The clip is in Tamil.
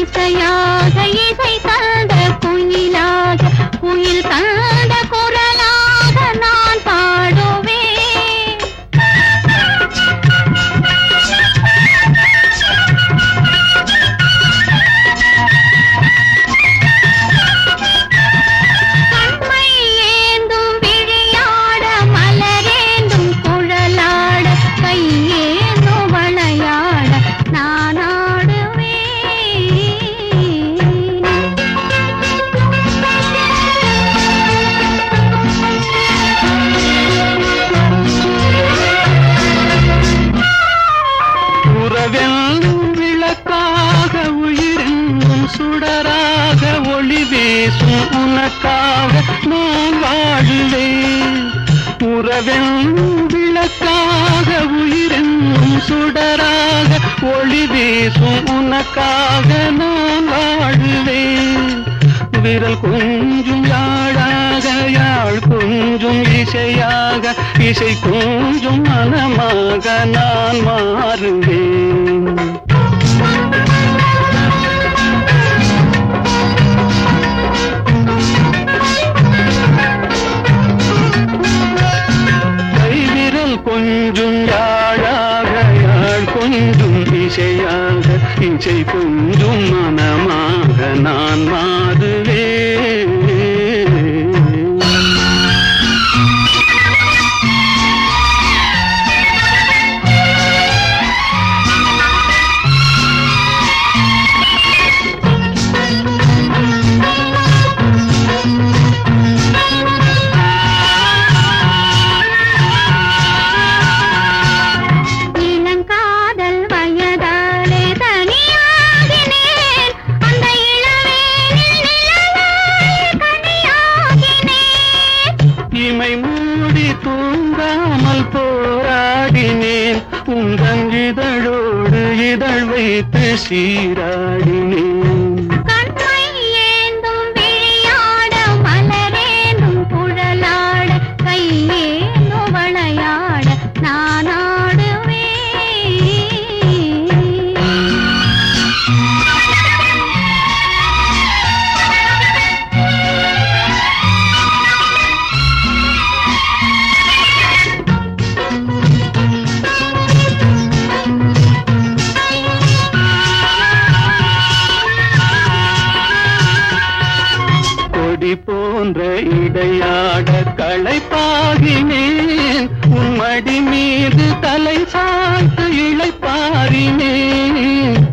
இசையாக இசை தந்த குயிலாக குயில் தந்த குரலாக நான் பாடுவேன் கண்மை ஏந்தும் விழியாட மலரேந்தும் குழலாட கையேந்தும் வளையாட நான் உறவெல்லும் விளக்காக உயிரெங்கும் சுடராக ஒளி வீசும் உனக்காக நான் வாழுவேன் உறவெல்லும் விளக்காக உயிரெங்கும் சுடராக ஒளி வீசும் உனக்காக நான் வாழுவேன் விரல் கொஞ்சும் யாழாக யாழ் கொஞ்சும் இசையாக இசை கொஞ்சும் மனமாக நான் மாறுவேன் கைவிரல் கொஞ்சும் யாழாக யாழ் கொஞ்சும் இசையாக இசை கொஞ்சும் மனமாக நான் மாறுவேன் இளங்காதல் வயதாலே தனியாகினேன் அந்த இளவேனில் நிழலாய் கனியாகினேன் இமை மூடி தூங்காமல் போராடினேன் உந்தன் இதழோடு இதழ் வைத்து சீராடினேன் கண்மை ஏந்தும் விழியாட மலரேந்தும் குழலாட கையேந்தும் வளையாட நான் ஆடுவேன் கொடி போன்ற இடையாட களைப்பாகினேன் உன் மடி மீது தலை சாய்த்து இழைப்பாரினேன்